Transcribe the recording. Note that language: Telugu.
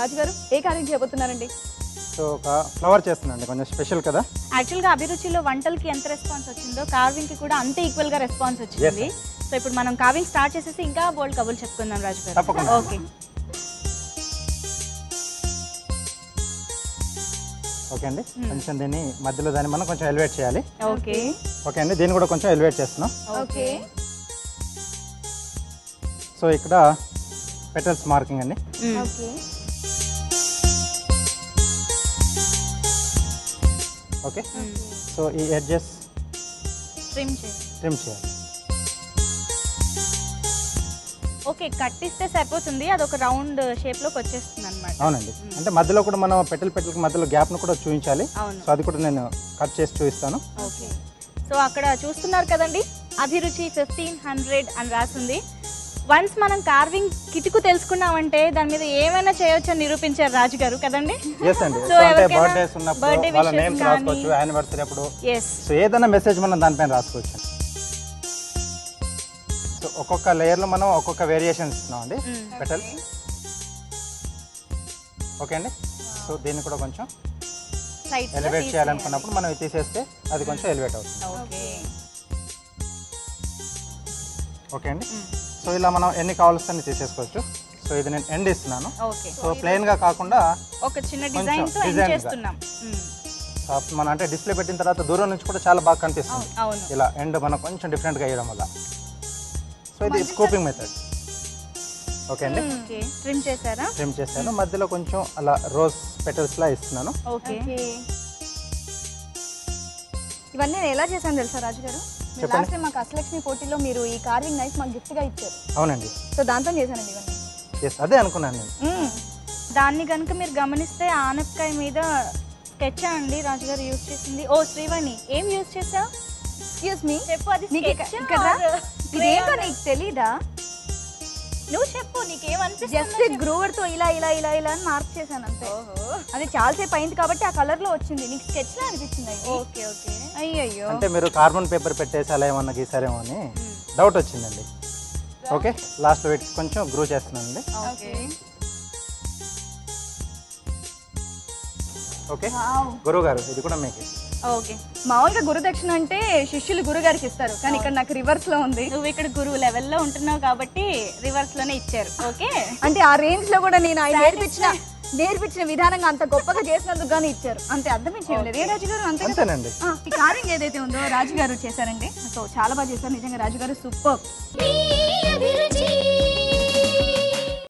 రాజుగారు ఏ కార్యం చేయబోతున్నారండి సో ఒక ఫ్లవర్ చేస్తున్నాండి కొంచెం స్పెషల్ కదా యాక్చువల్గా అభిరుచిలో వంటలకి ఎంత రెస్పాన్స్ వచ్చిందో కార్వింగ్ కి కూడా అంతే ఈక్వల్ గా రెస్పాన్స్ వచ్చింది సో ఇప్పుడు మనం కార్వింగ్ స్టార్ట్ చేసేసి ఇంకా బోల్డ్ కబుల్ చెప్పుకుందాం రాజు గారు తప్పకుండా. ఓకే ఓకే అండి కొంచెం దీన్ని మధ్యలో దాన్ని మనం కొంచెం ఎలివేట్ చేయాలి ఓకే ఓకే అండి దీన్ని కూడా కొంచెం ఎలివేట్ చేస్తున్నాం ఓకే సో ఇక్కడ పెటల్స్ మార్కింగ్ అండి ఓకే ఓకే సో ఈ ఎడ్జెస్ ట్రిమ్ చేసి ట్రిమ్ చేయాలి ఓకే కట్టిస్తే సరిపోతుంది అది ఒక రౌండ్ షేప్ లోకి వచ్చేస్తుంది అనమాట అవునండి అంటే మధ్యలో కూడా మనం పెటల్ పెటల్కి మధ్యలో గ్యాప్ను కూడా చూపించాలి అవును సో అది కూడా నేను కట్ చేసి చూపిస్తాను ఓకే సో అక్కడ చూస్తున్నారు కదండి అభిరుచి ఫిఫ్టీన్ హండ్రెడ్ అని రాసింది వన్స్ మనం కార్వింగ్ కిటుకు తెలుసుకున్నామంటే దాని మీద ఏమైనా చేయొచ్చు అని నిరూపించారు రాజు గారు కదండి ఎస్ అండి So, సో అంటే ఎవరికైనా బర్త్డేస్ ఉన్నప్పుడు birthday వాళ్ళ wishes నేమ్స్ కానీ- రాసుకోవచ్చు యానివర్సరీ అప్పుడు ఎస్ సో ఏదైనా మెసేజ్ మనం దానిపైన రాసుకోవచ్చు సో ఒక్కొక్క లేయర్లో మనం ఒక్కొక్క వేరియేషన్ ఇస్తున్నాం అండి పెటల్స్ ఓకే అండి సో దీన్ని కూడా కొంచెం సైడ్ ఎలివేట్ చేయాలనుకున్నప్పుడు మనం ఇది తీసేస్తే అది కొంచెం ఎలివేట్ అవుతుంది ఓకే ఓకే అండి సో ఇలా మనం ఎన్ని కావాల్సి అన్ని తీసేసుకోవచ్చు సో ఇది నేను ఎండ్ ఇస్తున్నాను ఓకే సో ప్లెయిన్గా కాకుండా ఒక చిన్న డిజైన్ తో ఎండ్ design గా. చేస్తున్నాం మ్మ్. సో మనం అంటే డిస్ప్లే పెట్టిన తర్వాత దూరం నుంచి కూడా చాలా బాగా కనిపిస్తుంది అవును ఇలా ఎండ్ మనం కొంచెం డిఫరెంట్గా వేయడం వల్ల సో ఇది స్కోపింగ్ మెథడ్ ఓకే అండి ఓకే ట్రిమ్ చేశారా ట్రిమ్ చేశాను మధ్యలో కొంచెం అలా రోజ్ పెటల్స్లా ఇస్తున్నాను ఓకే ఇవన్నీ నేను ఎలా చేశాను తెలుసా రాజుగారు మీరు చెప్పండి. లాస్ట్ టైం మాకు అష్టలక్ష్మి పోటీలో మీరు ఈ కార్వింగ్ నైఫ్ మాకు గిఫ్ట్ గా ఇచ్చారు అవునండి సో దాంతో చేశానండి ఇవన్నీ ఎస్ అదే అనుకున్నాను నేను మ్మ్. దాన్ని కనుక మీరు గమనిస్తే ఆనపకాయ మీద స్కెచ్ అండి రాజుగారు యూజ్ చేసింది ఓ శ్రీవాణి ఏం యూజ్ చేసావు ఎక్స్క్యూజ్ మీ చెప్పు అది నీకు ఇక- sketch ఇక్కడ or ఇదేంటో crayon? నీకు తెలీదా నువ్వు చెప్పు జస్ట్ నీకేమనిపిస్తుంది గ్రూవర్ తో ఇలా ఇలా ఇలా ఇలా అని మార్క్ చేశాను అంతే ఓహో అది చాలాసేపు అయింది కాబట్టి ఆ కలర్ లో వచ్చింది నీకు స్కెచ్ లా అనిపించింది అది ఓకే ఓకే అయ్యయ్యో అంటే మీరు కార్బన్ పేపర్ పెట్టేసి అలా ఏమన్నా గీసారేమో అని డౌట్ వచ్చిందండి ఓకే లాస్ట్లో పెట్టి కొంచెం గ్రూ చేస్తున్నానండి ఓకే ఓకే గురువు గారు ఇది కూడా మీకు ఓకే మామూలుగా గురుదక్షిణ అంటే శిష్యులు గురుగారికి ఇస్తారు కానీ ఇక్కడ నాకు రివర్స్ లో ఉంది నువ్వు ఇక్కడ గురువు లెవెల్లో ఉంటున్నావు కాబట్టి రివర్స్ లోనే ఇచ్చారు ఓకే అంటే ఆ రేంజ్ లో కూడా నేను ఆయన నేర్పించిన నేర్పించిన విధానంగా అంత గొప్పగా చేసినందుకు గానీ ఇచ్చారు అంతే అర్థమించేయలేదు ఏ రాజు గారు అంతే కదా? అంతేనండి ఆ, ఈ కార్వింగ్ ఏదైతే ఉందో రాజు గారు చేశారండి సో చాలా బాగా చేశారు నిజంగా రాజు గారు సూపర్ మీ అభిరుచి